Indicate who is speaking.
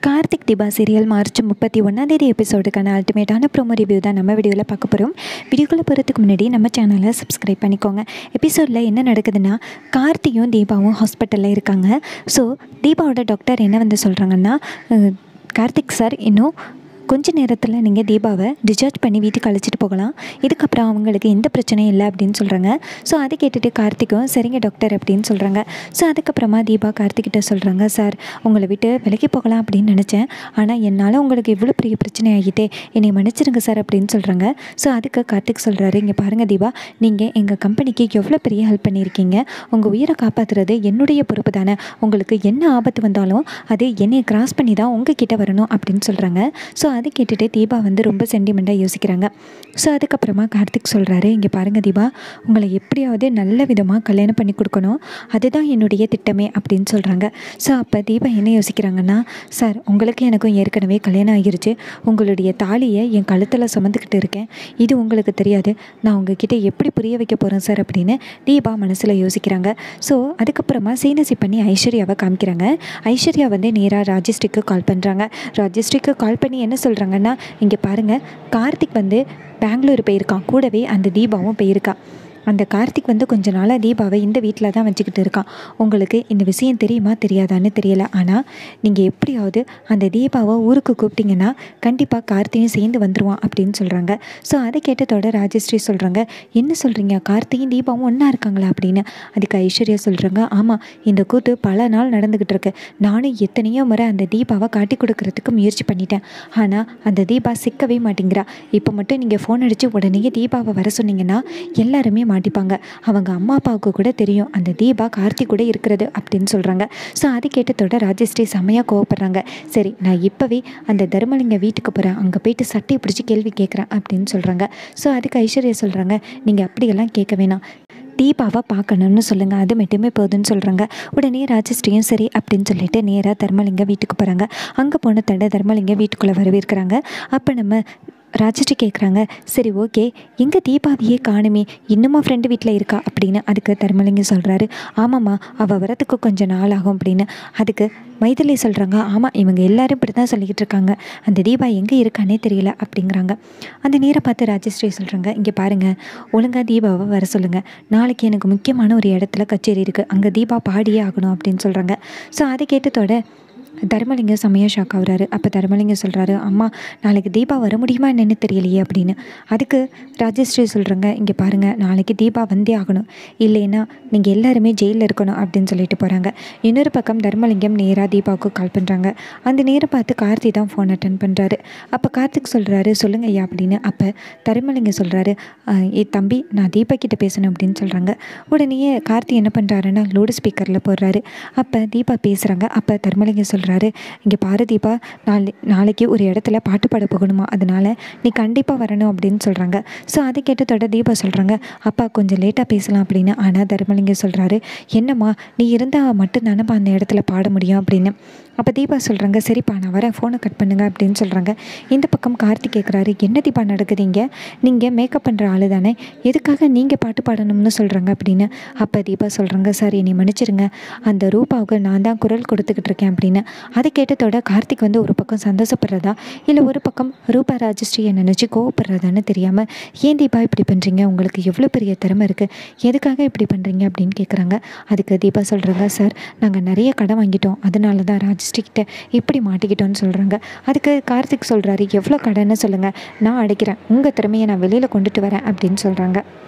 Speaker 1: Karthik Deepa serial March முப்பத்தி ஒன்றாந்தேதி எபிசோடுக்கான அல்டிமேட்டான promo review தான் நம்ம வீடியோவில் பார்க்க போகிறோம் வீடியோக்குள்ளே போகிறதுக்கு முன்னாடி நம்ம சேனலை சப்ஸ்கிரைப் பண்ணிக்கோங்க எபிசோடில் என்ன நடக்குதுன்னா கார்த்தியும் தீபாவும் ஹாஸ்பிட்டலில் இருக்காங்க ஸோ தீபாவோட டாக்டர் என்ன வந்து சொல்கிறாங்கன்னா அஹ், கார்த்திக் சார் இன்னும் கொஞ்ச நேரத்தில் நீங்கள் தீபாவை டிஸ்சார்ஜ் பண்ணி வீட்டுக்கு அழைச்சிட்டு போகலாம் இதுக்கப்புறம் அவங்களுக்கு எந்த பிரச்சனையும் இல்லை அப்படின்னு சொல்கிறாங்க ஸோ அதை கேட்டுட்டு கார்த்திக்கும் சரிங்க டாக்டர் அப்படின்னு சொல்கிறாங்க ஸோ அதுக்கப்புறமா தீபா கார்த்திக்கிட்ட சொல்கிறாங்க சார் உங்களை விட்டு விலகி போகலாம் அப்படின்னு நினச்சேன் ஆனால் என்னால் உங்களுக்கு இவ்வளோ பெரிய பிரச்சனை ஆகிட்டே என்னை மன்னிச்சிருங்க சார் அப்படின்னு சொல்கிறாங்க ஸோ அதுக்கு கார்த்திக் சொல்கிறாரு இங்கே பாருங்கள் தீபா நீங்கள் எங்கள் கம்பெனிக்கு எவ்வளோ பெரிய ஹெல்ப் பண்ணியிருக்கீங்க உங்கள் உயிரை காப்பாற்றுறது என்னுடைய பொறுப்பு தானே உங்களுக்கு என்ன ஆபத்து வந்தாலும் அது என்னை கிராஸ் பண்ணி தான் உங்ககிட்ட வரணும் அப்படின்னு சொல்கிறாங்க ஸோ அதை கேட்டுட்டு தீபா வந்து ரொம்ப சென்டிமெண்ட்டாக யோசிக்கிறாங்க ஸோ அதுக்கப்புறமா கார்த்திக் சொல்கிறாரு இங்கே பாருங்கள் தீபா உங்களை எப்படியாவது நல்ல விதமாக கல்யாணம் பண்ணி கொடுக்கணும் அதுதான் என்னுடைய திட்டமே அப்படின்னு சொல்கிறாங்க ஸோ அப்போ தீபா என்ன யோசிக்கிறாங்கன்னா சார் உங்களுக்கு எனக்கும் ஏற்கனவே கல்யாணம் ஆகிருச்சு உங்களுடைய தாலியை என் கழுத்தில் சுமந்துக்கிட்டு இருக்கேன் இது உங்களுக்கு தெரியாது நான் உங்ககிட்ட எப்படி புரிய வைக்க போகிறேன் சார் அப்படின்னு தீபா மனசில் யோசிக்கிறாங்க ஸோ அதுக்கப்புறமா சீனசி பண்ணி ஐஸ்வர்யாவை காமிக்கிறாங்க ஐஸ்வர்யா வந்து நேராக ராஜஸ்ரீக்கு கால் பண்ணுறாங்க ராஜஸ்ரீக்கு கால் பண்ணி என்ன சொல்கிறாங்கன்னா இங்கே பாருங்கள் கார்த்திக் வந்து பெங்களூர் போயிருக்கான் கூடவே அந்த தீபாவும் போயிருக்கா அந்த கார்த்திக் வந்து கொஞ்ச நாளாக தீபாவை இந்த வீட்டில் தான் வச்சுக்கிட்டு இருக்கான் உங்களுக்கு இந்த விஷயம் தெரியுமா தெரியாதான்னு தெரியல ஆனால் நீங்கள் எப்படியாவது அந்த தீபாவை ஊருக்கு கூப்பிட்டீங்கன்னா கண்டிப்பாக கார்த்தியும் சேர்ந்து வந்துடுவான் அப்படின்னு சொல்கிறாங்க ஸோ அதை கேட்டதோட ராஜஸ்ரீ சொல்கிறாங்க என்ன சொல்கிறீங்க கார்த்தியும் தீபாவும் ஒன்றா இருக்காங்களா அப்படின்னு அதுக்கு ஐஸ்வர்யா சொல்கிறாங்க ஆமாம் இந்த கூத்து பல நாள் நடந்துக்கிட்டு இருக்கு நானும் எத்தனையோ முறை அந்த தீபாவை காட்டி கொடுக்கறதுக்கு முயற்சி பண்ணிட்டேன் ஆனால் அந்த தீபா சிக்கவே மாட்டேங்கிறா இப்போ மட்டும் நீங்கள் ஃபோன் அடித்து உடனே தீபாவை வர சொன்னீங்கன்னா எல்லாருமே மாட்டிப்பாங்க அவங்க அம்மா அப்பாவுக்கு கூட தெரியும் அந்த தீபா கார்த்தி கூட இருக்கிறது அப்படின்னு சொல்கிறாங்க ஸோ அது கேட்டதோட ராஜஸ்ரீ செம்மையாக கோவப்படுறாங்க சரி நான் இப்போவே அந்த தர்மலிங்க வீட்டுக்கு போகிறேன் அங்கே போயிட்டு சட்டையை பிடிச்சி கேள்வி கேட்குறேன் அப்படின்னு சொல்கிறாங்க ஸோ அதுக்கு ஐஸ்வர்யா சொல்கிறாங்க நீங்கள் அப்படியெல்லாம் கேட்க வேணாம் தீபாவை பார்க்கணும்னு சொல்லுங்கள் அது மட்டுமே போதுன்னு சொல்கிறாங்க உடனே ராஜஸ்ரீயும் சரி அப்படின்னு சொல்லிட்டு நேராக தர்மலிங்க வீட்டுக்கு போகிறாங்க அங்கே போன தடவை தர்மலிங்க வீட்டுக்குள்ளே வரவேற்கிறாங்க அப்போ நம்ம ராஜஸ்ரீ கேட்குறாங்க சரி ஓகே எங்கே தீபாவையே காணுமே இன்னுமா ஃப்ரெண்டு வீட்டில் இருக்கா அப்படின்னு அதுக்கு தர்மலிங்கம் சொல்கிறாரு ஆமாம்மா அவள் வரத்துக்கு கொஞ்சம் நாள் ஆகும் அப்படின்னு அதுக்கு மைதிலி சொல்கிறாங்க ஆமாம் இவங்க எல்லாரும் இப்படி தான் சொல்லிக்கிட்டு இருக்காங்க அந்த தீபா எங்கே இருக்கானே தெரியல அப்படிங்கிறாங்க அந்த நேரம் பார்த்து ராஜஸ்ரீ சொல்கிறாங்க இங்கே பாருங்கள் ஒழுங்காக தீபாவை வர சொல்லுங்கள் நாளைக்கு எனக்கு முக்கியமான ஒரு இடத்துல கச்சேரி இருக்குது அங்கே தீபா பாடியே ஆகணும் அப்படின்னு சொல்கிறாங்க ஸோ அதை கேட்டதோட தர்மலிங்கம் செம்மையாக ஷாக் ஆகுறாரு அப்போ தர்மலிங்கம் சொல்கிறாரு அம்மா நாளைக்கு தீபா வர முடியுமா என்னன்னு தெரியலையே அப்படின்னு அதுக்கு ராஜஸ்ரீ சொல்கிறாங்க இங்கே பாருங்கள் நாளைக்கு தீபா வந்தே ஆகணும் இல்லைன்னா நீங்கள் எல்லாருமே ஜெயிலில் இருக்கணும் அப்படின்னு சொல்லிட்டு போகிறாங்க இன்னொரு பக்கம் தர்மலிங்கம் நேராக தீபாவுக்கு கால் பண்ணுறாங்க அந்த நேரம் பார்த்து கார்த்தி தான் ஃபோன் அட்டன் பண்ணுறாரு அப்போ கார்த்திக் சொல்கிறாரு சொல்லுங்க ஐயா அப்படின்னு அப்போ தர்மலிங்கம் சொல்கிறாரு ஏ தம்பி நான் தீபா கிட்ட பேசணும் அப்படின்னு சொல்கிறாங்க உடனே கார்த்தி என்ன பண்ணுறாருன்னா லவுட் ஸ்பீக்கரில் போடுறாரு அப்போ தீபா பேசுகிறாங்க அப்போ தர்மலிங்கம் சொல்கிறாரு இங்கே பாரு தீபா நாளை நாளைக்கு ஒரு இடத்துல பாட்டு பாட போகணுமா அதனால் நீ கண்டிப்பாக வரணும் அப்படின்னு சொல்கிறாங்க ஸோ அதை கேட்டதோட தீபா சொல்கிறாங்க அப்பா கொஞ்சம் லேட்டாக பேசலாம் அப்படின்னு ஆனால் தர்மலிங்கம் சொல்கிறாரு என்னம்மா நீ இருந்தால் மட்டும்தானப்பா அந்த இடத்துல பாட முடியும் அப்படின்னு அப்போ தீபா சொல்கிறாங்க சரிப்பா நான் வரேன் ஃபோனை கட் பண்ணுங்க அப்படின்னு சொல்கிறாங்க இந்த பக்கம் கார்த்திக் கேட்குறாரு என்ன தீபா நடக்குது இங்கே நீங்கள் மேக்கப் பண்ணுற ஆளு தானே எதுக்காக நீங்கள் பாட்டு பாடணும்னு சொல்கிறாங்க அப்படின்னு அப்போ தீபா சொல்கிறாங்க சார் என்னை மன்னிச்சிருங்க அந்த ரூபாவுக்கு நான் தான் குரல் கொடுத்துக்கிட்டு இருக்கேன் அப்படின்னு அதை கேட்டதோட கார்த்திக் வந்து ஒரு பக்கம் சந்தோஷப்படுறதா இல்லை ஒரு பக்கம் ரூபா ராஜஸ்ரீயை நினச்சி கோவப்படுறதான்னு தெரியாமல் ஏன் தீபா இப்படி பண்ணுறீங்க உங்களுக்கு எவ்வளோ பெரிய திறமை இருக்குது எதுக்காக இப்படி பண்ணுறீங்க அப்படின்னு கேட்குறாங்க அதுக்கு தீபா சொல்கிறாங்க சார் நாங்கள் நிறைய கடன் வாங்கிட்டோம் அதனால தான் ராஜஸ்ரீ கிட்ட இப்படி மாட்டிக்கிட்டோன்னு சொல்கிறாங்க அதுக்கு கார்த்திக் சொல்கிறாரு எவ்வளோ கடன்னு சொல்லுங்கள் நான் அடைக்கிறேன் உங்கள் திறமையை நான் வெளியில் கொண்டுட்டு வரேன் அப்படின்னு சொல்கிறாங்க